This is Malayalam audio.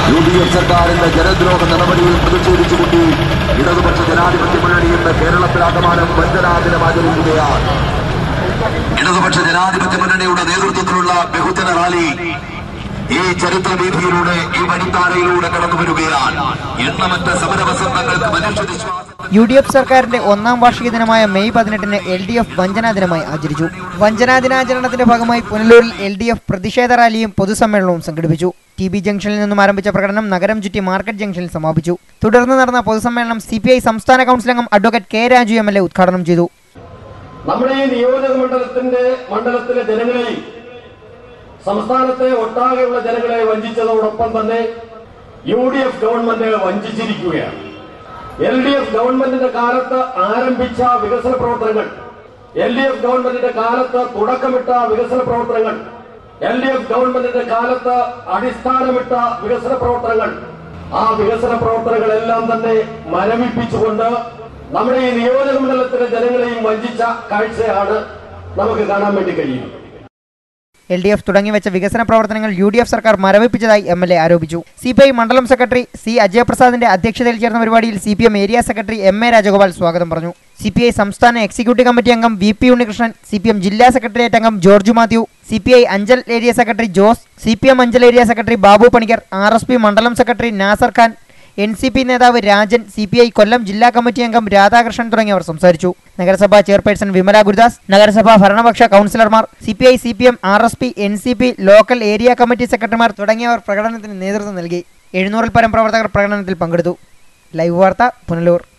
യു ഡി എഫ് സർക്കാരിന്റെ ജനദ്രോഹ നടപടിയിൽ പ്രതിഷേധിച്ചുകൊണ്ട് ഇടതുപക്ഷ ജനാധിപത്യ മുന്നണി ഇന്ന് കേരളത്തിലാകമാനം വഞ്ചനാ ദിനം ആചരിക്കുകയാണ് ഇടതുപക്ഷ ജനാധിപത്യ മുന്നണിയുടെ നേതൃത്വത്തിലുള്ള ബഹുജന റാലി ഈ ചരിത്ര വീതിയിലൂടെ ഈ വനിതാരയിലൂടെ കടന്നു വരികയാണ് എണ്ണമറ്റ സമരവസന്തങ്ങൾക്ക് മനുഷ്യവിശ്വാസം യു ഡി എഫ് സർക്കാരിന്റെ ഒന്നാം വാർഷിക ദിനമായ മെയ് പതിനെട്ടിന് എൽ ഡി എഫ് വഞ്ചനാ ദിനമായി ആചരിച്ചു വഞ്ചനാ ദിനാചരണത്തിന്റെ ഭാഗമായി പുനലൂരിൽ എൽ ഡി എഫ് പ്രതിഷേധ റാലിയും പൊതുസമ്മേളനവും സംഘടിപ്പിച്ചു ടി ബി ജംഗ്ഷനിൽ നിന്നും ആരംഭിച്ച പ്രകടനം നഗരം ചുറ്റി മാർക്കറ്റ് ജംഗ്ഷനിൽ സമാപിച്ചു തുടർന്ന് നടന്ന പൊതുസമ്മേളനം സി പി ഐ സംസ്ഥാന കൗൺസിൽ അംഗം advocate K Raju M L A ഉദ്ഘാടനം ചെയ്തു നമ്മുടെ ഈ നിയോജക മണ്ഡലത്തിന്റെ മണ്ഡലത്തിലെ ജനങ്ങളെയും സംസ്ഥാനത്തെ ഒട്ടാകെയുള്ള ജനങ്ങളെ വഞ്ചിച്ചതോടൊപ്പം തന്നെ യു ഡി എഫ് ഗവൺമെന്റ് വഞ്ചിച്ചിരിക്കുകയാണ് എൽ ഡി എഫ് ഗവൺമെന്റിന്റെ കാലത്ത് ആരംഭിച്ച വികസന പ്രവർത്തനങ്ങൾ എൽ ഡി എഫ് ഗവൺമെന്റിന്റെ കാലത്ത് തുടക്കമിട്ട വികസന പ്രവർത്തനങ്ങൾ എൽ ഡി എഫ് ഗവൺമെന്റിന്റെ കാലത്ത് അടിസ്ഥാനമിട്ട വികസന പ്രവർത്തനങ്ങൾ ആ വികസന പ്രവർത്തനങ്ങളെല്ലാം തന്നെ മരവിപ്പിച്ചുകൊണ്ട് നമ്മുടെ ഈ നിയോജക മണ്ഡലത്തിലെ ജനങ്ങളെയും വഞ്ചിച്ച കാഴ്ചയാണ് നമുക്ക് കാണാൻ വേണ്ടി കഴിയുന്നത് എൽ ഡി എഫ് തുടങ്ങിവെച്ച വികസന പ്രവർത്തനങ്ങൾ യു ഡി എഫ് സർക്കാർ മരവിപ്പിച്ചതായി എം എൽ എ ആരോപിച്ചു സി പി ഐ മണ്ഡലം സെക്രട്ടറി സി അജയപ്രസാദിന്റെ അധ്യക്ഷതയിൽ ചേർന്ന പരിപാടിയിൽ C P M area secretary M A Rajagopal സ്വാഗതം പറഞ്ഞു സി പി ഐ സംസ്ഥാന എക്സിക്യൂട്ടീവ് കമ്മിറ്റി അംഗം V P Unnikrishnan C P M ജില്ലാ സെക്രട്ടേറിയറ്റ് അംഗം George Mathew C P I Anchal area secretary Jose C P M Anchal area secretary Babu Panicker R S P മണ്ഡലം secretary Nasar Khan N C P നേതാവ് Rajan C P I Kollam ജില്ലാ കമ്മിറ്റി അംഗം രാധാകൃഷ്ണൻ തുടങ്ങിയവർ സംസാരിച്ചു നഗരസഭാ ചെയർപേഴ്സൺ വിമല ഗുരുദാസ് നഗരസഭാ ഭരണപക്ഷ കൗൺസിലർമാർ C P I C P M R S P N C P local area committee സെക്രട്ടറിമാർ തുടങ്ങിയവർ പ്രകടനത്തിന് നേതൃത്വം നൽകി എഴുന്നൂറിൽ പരം പ്രവർത്തകർ പ്രകടനത്തിൽ പങ്കെടുത്തു ലൈവ് വാർത്ത പുനലൂർ